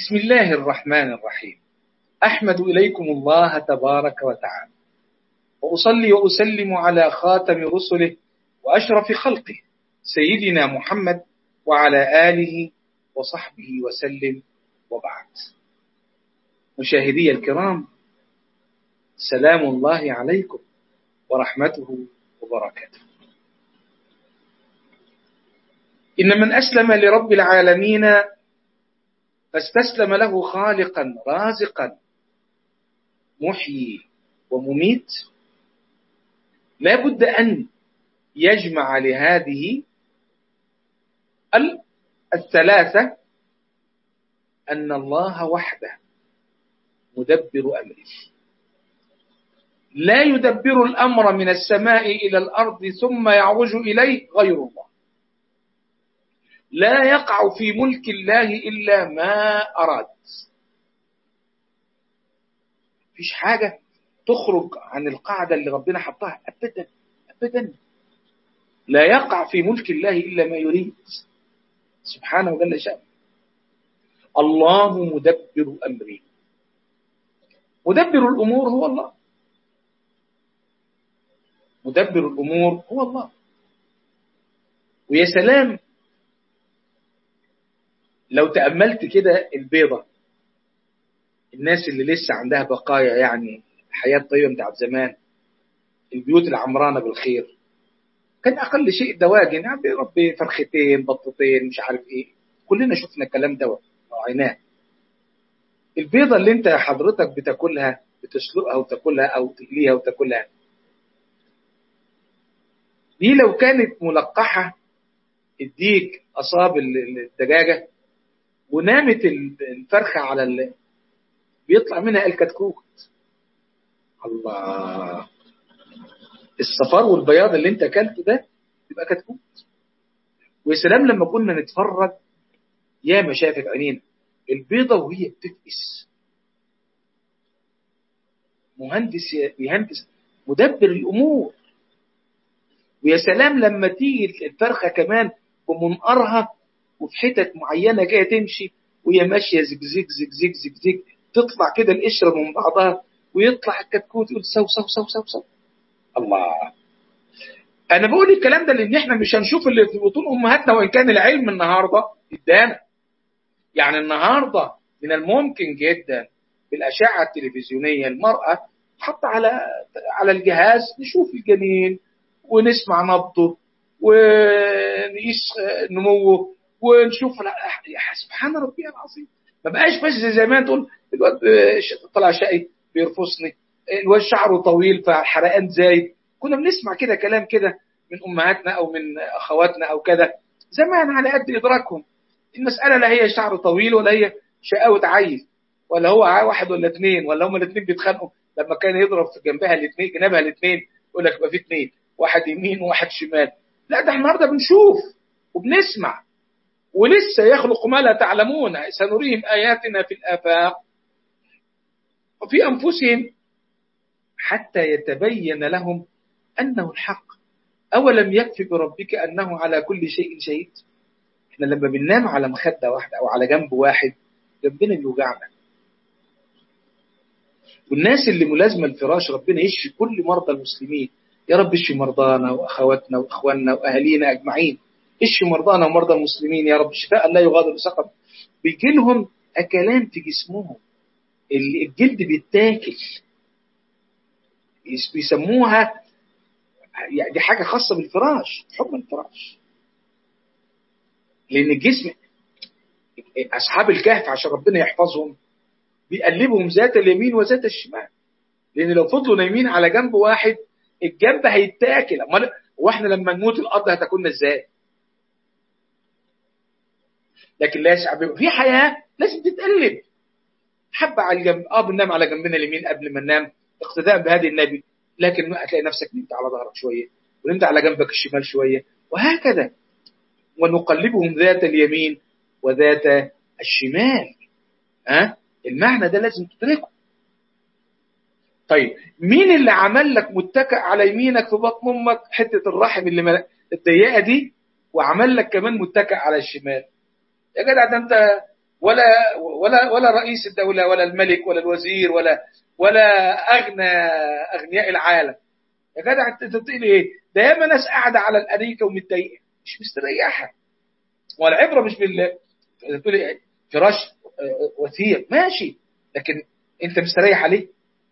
بسم الله الرحمن الرحيم أحمد إليكم الله تبارك وتعالى وأصلي وأسلم على خاتم رسله وأشرف خلقه سيدنا محمد وعلى آله وصحبه وسلم وبعد مشاهدي الكرام سلام الله عليكم ورحمته وبركاته إن من أسلم لرب العالمين فاستسلم له خالقا رازقا محيي ومميت لا بد أن يجمع لهذه الثلاثة أن الله وحده مدبر أمره لا يدبر الأمر من السماء إلى الأرض ثم يعرج إليه غير الله لا يقع في ملك الله إلا ما أراد مفيش حاجة تخرج عن القاعدة اللي ربنا حطها أبدا أبدا لا يقع في ملك الله إلا ما يريد سبحانه وجل شأنه الله مدبر أمره مدبر الأمور هو الله مدبر الأمور هو الله ويا سلام لو تأملت كده البيضة الناس اللي لسه عندها بقايا يعني الحياة الطيبة بتاعت زمان البيوت العمرانة بالخير كان أقل شيء دواجن يعني بيربي فرختين بطتين مش عارف إيه كلنا شفنا الكلام ده وعيناه البيضة اللي أنت حضرتك بتاكلها بتسلقها وتاكلها أو تقليها وتاكلها دي لو كانت ملقحة الديك أصاب الدجاجة ونامت الفرخة على ال... بيطلع منها الكتكوت الله الصفار والبياض اللي انت اكلته ده يبقى كتكوت ويا سلام لما كنا نتفرج يا ما شافت عينينا البيضة وهي بتفقس مهندس يهندس مدبر الامور ويا سلام لما تيجي الفرخه كمان بمنقرها وفي حتت معينه جايه تمشي وهي ماشيه زجزج زجزج زجزج تطلع كده القشره من بعضها ويطلع الكتكوت يقول سو سو سو سو سو الله انا بقول الكلام ده لان احنا مش هنشوف اللي في بطون امهاتنا وان كان العلم النهارده ادانا يعني النهارده من الممكن جدا بالاشعه التلفزيونيه المراه حط على على الجهاز نشوف الجنين ونسمع نبضه ونقيس نموه ونشوف سبحان ربي العظيم ما بقاش بس زي زمان تقول الواد طلع شقي بيرفصني الواد شعره طويل فحرقان زايد كنا بنسمع كده كلام كده من امهاتنا او من اخواتنا او كذا زمان على قد ادراكهم المساله لا هي شعر طويل ولا هي شقاوه عيل ولا هو واحد ولا اثنين ولا هما الاثنين بيتخانقوا لما كان يضرب في جنبها الاثنين جنبها الاثنين يقول لك يبقى في اثنين واحد يمين وواحد شمال لا ده النهارده بنشوف وبنسمع ولسه يخلق ما لا تعلمون سنريهم اياتنا في الافاق وفي انفسهم حتى يتبين لهم انه الحق اولم يكفي بربك انه على كل شيء شهيد احنا لما بننام على مخده واحده او على جنب واحد جنبنا بيوجعنا والناس اللي ملازمه الفراش ربنا يشفي كل مرضى المسلمين يا رب اشفي مرضانا واخواتنا واخواننا واهالينا اجمعين اشفي مرضانا ومرضى المسلمين يا رب شفاء لا يغادر سقم بيجي لهم اكلان في جسمهم الجلد بيتاكل بيسموها يعني دي حاجه خاصه بالفراش حكم الفراش لان الجسم اصحاب الكهف عشان ربنا يحفظهم بيقلبهم ذات اليمين وذات الشمال لان لو فضلوا نايمين على جنب واحد الجنب هيتاكل امال واحنا لما نموت الارض هتاكلنا ازاي لكن لا يسع في حياه لازم تتقلب حبه على الجنب اه بننام على جنبنا اليمين قبل ما ننام اقتداء بهدي النبي لكن هتلاقي نفسك نمت على ظهرك شويه ونمت على جنبك الشمال شويه وهكذا ونقلبهم ذات اليمين وذات الشمال ها أه؟ المعنى ده لازم تدركه طيب مين اللي عمل لك متكئ على يمينك في بطن امك حته الرحم اللي الضيقه دي وعمل لك كمان متكئ على الشمال يا جدع ده انت ولا ولا ولا رئيس الدوله ولا الملك ولا الوزير ولا ولا اغنى اغنياء العالم يا جدع انت بتقول ايه؟ ده ياما ناس قاعده على الاريكه ومتضايقه مش مستريحه والعبره مش بال تقول ايه فراش وثيق ماشي لكن انت مستريح عليه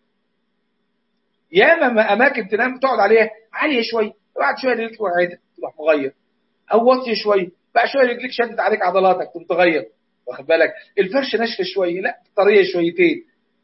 ياما اماكن تنام تقعد عليها عاليه شويه بعد شويه رجليك وقعتك تروح مغير او واطيه شويه بعد شويه رجليك شدت عليك عضلاتك تقوم تغير واخد بالك الفرش ناشفه شويه لا طريه شويتين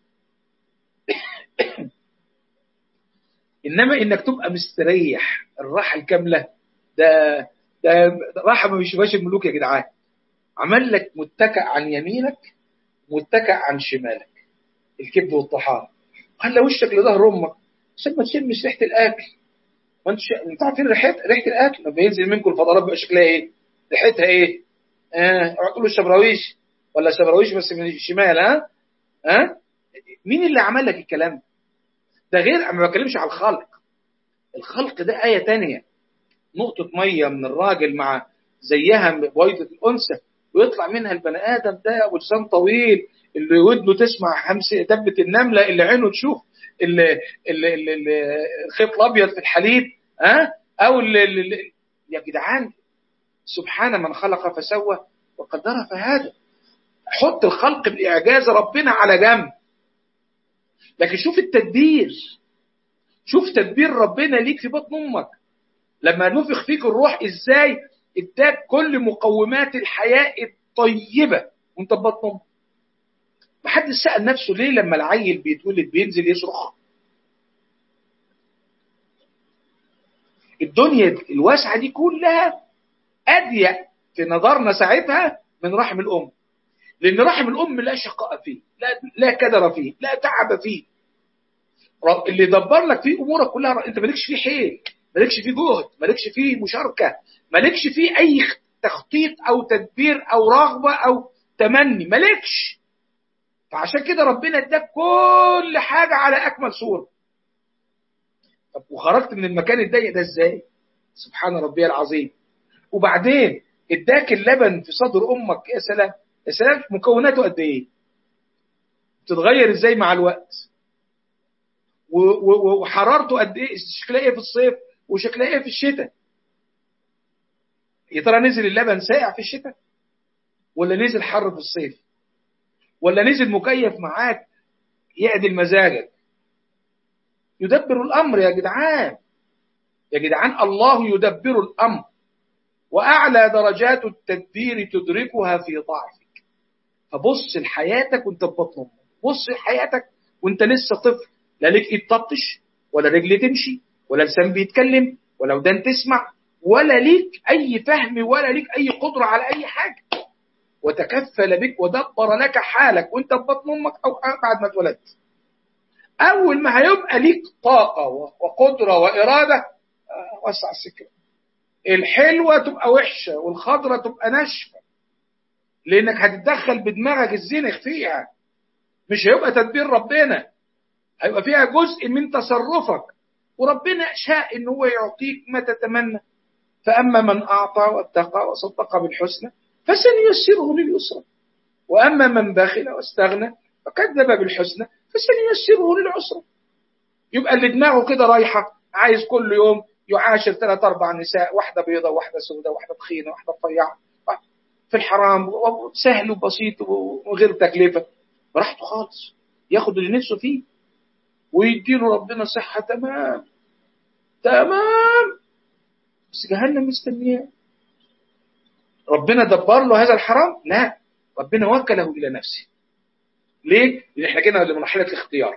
انما انك تبقى مستريح الراحه الكامله ده ده راحه ما بيشوفهاش الملوك يا جدعان عمل لك متكئ عن يمينك متكئ عن شمالك الكبد والطحال خلى وشك لظهر امك عشان ما تشمش ريحه الاكل ما انتوا انتوا عارفين ريحه ريحه الاكل لما ينزل منكم الفضلات بيبقى شكلها ايه؟ ريحتها ايه؟ اه تقولوا الشبراويش ولا شبراويش بس من الشمال ها؟ ها؟ مين اللي عمل لك الكلام ده غير انا ما بتكلمش على الخلق الخلق ده آية تانية نقطة مية من الراجل مع زيها بويضة الأنثى ويطلع منها البني آدم ده أبو لسان طويل اللي ودنه تسمع حمس دبة النملة اللي عينه تشوف اللي اللي اللي الخيط الأبيض في الحليب ها أو اللي اللي يا جدعان سبحان من خلق فسوى وقدر فهذا حط الخلق بإعجاز ربنا على جنب لكن شوف التدبير شوف تدبير ربنا ليك في بطن امك لما نفخ فيك الروح ازاي اداك كل مقومات الحياه الطيبه وانت في بطن امك محدش سال نفسه ليه لما العيل بيتولد بينزل يصرخ الدنيا الواسعه دي كلها اضيق في نظرنا ساعتها من رحم الام لان رحم الام لا شقاء فيه لا لا كدر فيه لا تعب فيه اللي دبر لك فيه امورك كلها انت مالكش فيه حيل مالكش فيه جهد مالكش فيه مشاركه مالكش فيه اي تخطيط او تدبير او رغبه او تمني مالكش فعشان كده ربنا اداك كل حاجه على اكمل صوره طب وخرجت من المكان الضيق ده ازاي سبحان ربي العظيم وبعدين اداك اللبن في صدر امك يا سلام يا سلام مكوناته قد ايه بتتغير ازاي مع الوقت وحرارته قد ايه شكلها ايه في الصيف وشكلها ايه في الشتاء يا ترى نزل اللبن ساقع في الشتاء ولا نزل حر في الصيف ولا نزل مكيف معاك يعدل مزاجك يدبر الامر يا جدعان يا جدعان الله يدبر الامر واعلى درجات التدبير تدركها في ضعفك فبص لحياتك وانت في بطن امك بص لحياتك وانت لسه طفل لا ليك ايد تبطش ولا رجل تمشي ولا لسان بيتكلم ولا ودان تسمع ولا ليك اي فهم ولا ليك اي قدره على اي حاجه وتكفل بك ودبر لك حالك وانت في بطن امك او بعد ما اتولدت اول ما هيبقى ليك طاقه وقدره واراده وسع السكه الحلوه تبقى وحشه والخضره تبقى ناشفه لانك هتتدخل بدماغك الزنخ فيها مش هيبقى تدبير ربنا هيبقى فيها جزء من تصرفك وربنا شاء ان هو يعطيك ما تتمنى فاما من اعطى واتقى وصدق بالحسنى فسنيسره لليسرى واما من بخل واستغنى وكذب بالحسنى فسنيسره للعسرى يبقى اللي دماغه كده رايحه عايز كل يوم يعاشر ثلاث اربع نساء واحده بيضة واحده سوداء واحده تخينه واحده رفيعه في الحرام سهل وبسيط وغير تكلفه براحته خالص ياخد اللي نفسه فيه ويديله ربنا صحة تمام تمام بس جهنم مستنياه ربنا دبر له هذا الحرام لا ربنا وكله إلى نفسه ليه؟ لأن احنا كده لمرحلة الاختيار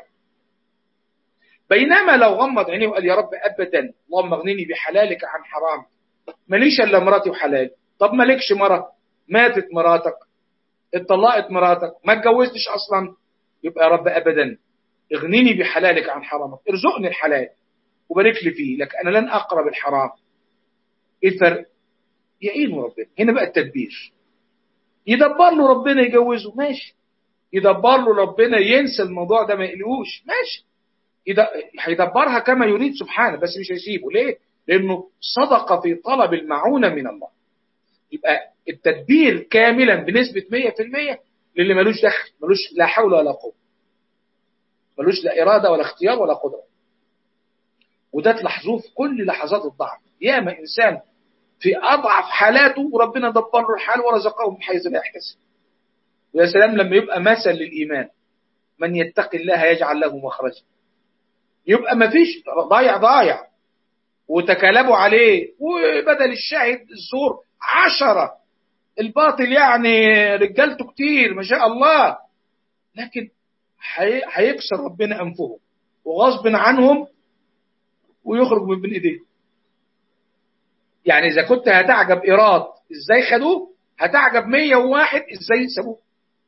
بينما لو غمض عينيه وقال يا رب أبدا اللهم اغنني بحلالك عن حرام ماليش إلا مراتي وحلال طب مالكش مرة ماتت مراتك اتطلقت مراتك ما اتجوزتش أصلا يبقى يا رب أبدا اغنني بحلالك عن حرامك ارزقني الحلال وبارك لي فيه لك انا لن اقرب الحرام ايه الفرق يعينه ربنا هنا بقى التدبير يدبر له ربنا يجوزه ماشي يدبر له ربنا ينسى الموضوع ده ما يقلقوش ماشي هيدبرها كما يريد سبحانه بس مش هيسيبه ليه لانه صدق في طلب المعونة من الله يبقى التدبير كاملا بنسبة 100% للي ملوش دخل ملوش لا حول ولا قوة ملوش لا إرادة ولا اختيار ولا قدرة وده تلاحظوه في كل لحظات الضعف ياما إنسان في أضعف حالاته وربنا دبر له الحال ورزقه من حيث لا يحتسب ويا سلام لما يبقى مثل للإيمان من يتقي الله يجعل له مخرجا يبقى ما فيش ضايع ضايع وتكالبوا عليه وبدل الشاهد الزور عشرة الباطل يعني رجالته كتير ما شاء الله لكن هيكسر ربنا أنفهم وغصب عنهم ويخرج من بين ايديهم يعني إذا كنت هتعجب إيراد إزاي خدوه هتعجب 101 إزاي سابوه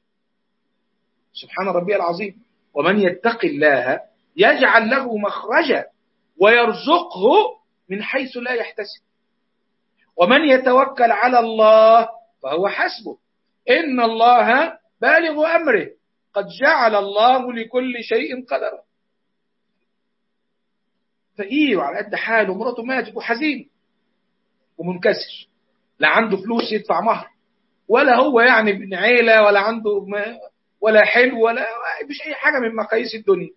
سبحان ربي العظيم ومن يتق الله يجعل له مخرجا ويرزقه من حيث لا يحتسب ومن يتوكل على الله فهو حسبه إن الله بالغ أمره قد جعل الله لكل شيء قدرا فقير وعلى قد حاله مراته ماتت وحزين ومنكسر لا عنده فلوس يدفع مهر ولا هو يعني ابن عيلة ولا عنده ما ولا حلو ولا مش أي حاجة من مقاييس الدنيا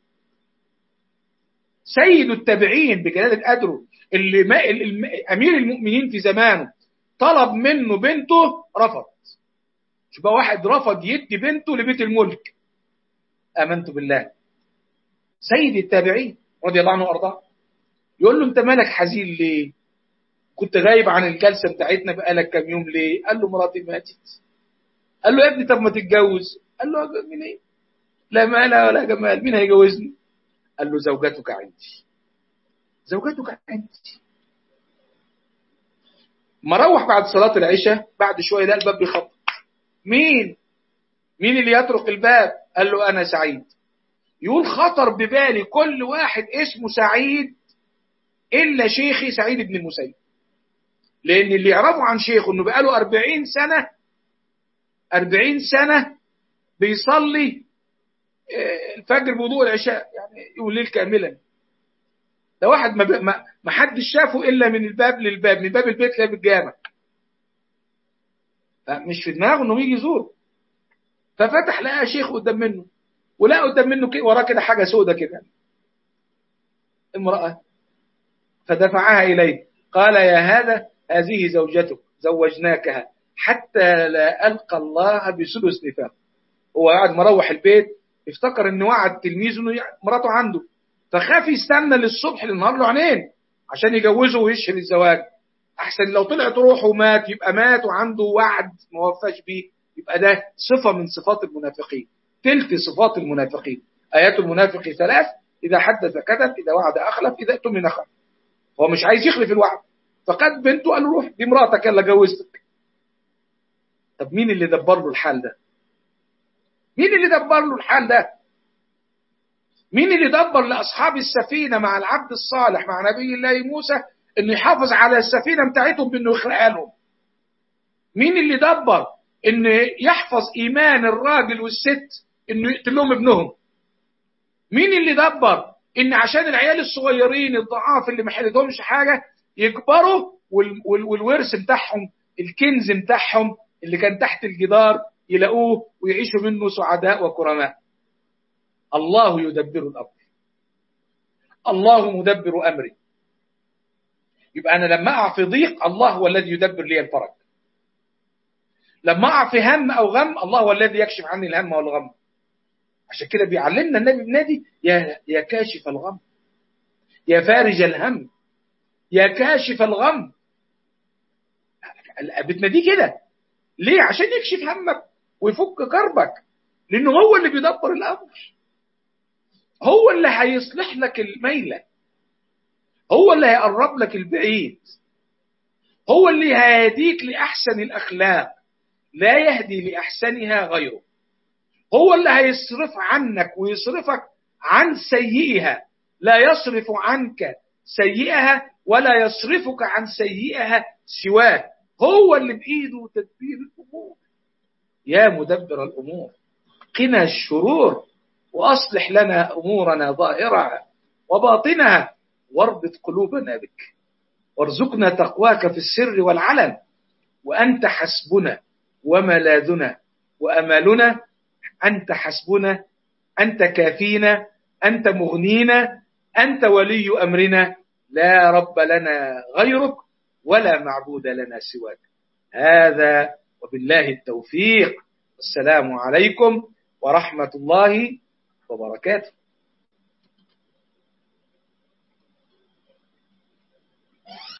سيد التابعين بجلالة قدره اللي ما أمير المؤمنين في زمانه طلب منه بنته رفض شوف واحد رفض يدي بنته لبيت الملك آمنت بالله سيد التابعين رضي الله عنه وأرضاه يقول له أنت مالك حزين ليه كنت غايب عن الجلسة بتاعتنا بقالك كام يوم ليه قال له مراتي ماتت قال له يا ابني طب ما تتجوز قال له من ايه لا مال ولا جمال مين هيجوزني قال له زوجتك عندي زوجتك عندي ما روح بعد صلاة العشاء بعد شوية لقى الباب بيخبط مين مين اللي يطرق الباب قال له أنا سعيد يقول خطر ببالي كل واحد اسمه سعيد إلا شيخي سعيد بن المسيب لأن اللي يعرفوا عن شيخه إنه بقاله أربعين سنة أربعين سنة بيصلي الفجر بوضوء العشاء يعني يقول ليل كاملا ده واحد ما ما حدش شافه الا من الباب للباب من باب البيت لباب الجامع مش في دماغه انه يجي يزوره ففتح لقى شيخ قدام منه ولقى قدام منه وراه كده حاجه سودة كده امراه فدفعها اليه قال يا هذا هذه زوجتك زوجناكها حتى لا القى الله بسدس نفاق هو قاعد مروح البيت افتكر ان وعد تلميذه انه مراته عنده فخاف يستنى للصبح للنهار له عينين عشان يجوزه ويشهر الزواج احسن لو طلعت روحه ومات يبقى مات وعنده وعد ما وفاش بيه يبقى ده صفه من صفات المنافقين تلك صفات المنافقين ايات المنافق ثلاث اذا حدث كذب اذا وعد اخلف اذا اؤتمن خان هو مش عايز يخلف الوعد فقد بنته قال له روح دي مراتك يلا جوزتك طب مين اللي دبر له الحال ده مين اللي دبر له الحال ده مين اللي دبر لأصحاب السفينة مع العبد الصالح مع نبي الله موسى انه يحافظ على السفينة بتاعتهم بانه يخلقها لهم مين اللي دبر ان يحفظ ايمان الراجل والست انه يقتل لهم ابنهم مين اللي دبر ان عشان العيال الصغيرين الضعاف اللي ما حلتهمش حاجة يكبروا والورث بتاعهم الكنز بتاعهم اللي كان تحت الجدار يلاقوه ويعيشوا منه سعداء وكرماء الله يدبر الأمر الله مدبر أمري يبقى أنا لما أقع في ضيق الله هو الذي يدبر لي الفرج لما أقع في هم أو غم الله هو الذي يكشف عني الهم والغم عشان كده بيعلمنا النبي بنادي يا يا كاشف الغم يا فارج الهم يا كاشف الغم بتناديه كده ليه عشان يكشف همك ويفك كربك لانه هو اللي بيدبر الامر هو اللي هيصلح لك الميله هو اللي هيقرب لك البعيد هو اللي هيهديك لاحسن الاخلاق لا يهدي لاحسنها غيره هو اللي هيصرف عنك ويصرفك عن سيئها لا يصرف عنك سيئها ولا يصرفك عن سيئها سواه هو اللي بإيده تدبير الأمور يا مدبر الأمور قنا الشرور وأصلح لنا أمورنا ظاهرها وباطنها واربط قلوبنا بك وارزقنا تقواك في السر والعلن وأنت حسبنا وملاذنا وأمالنا أنت حسبنا أنت كافينا أنت مغنينا أنت ولي أمرنا لا رب لنا غيرك ولا معبود لنا سواك هذا وبالله التوفيق السلام عليكم ورحمة الله وبركاته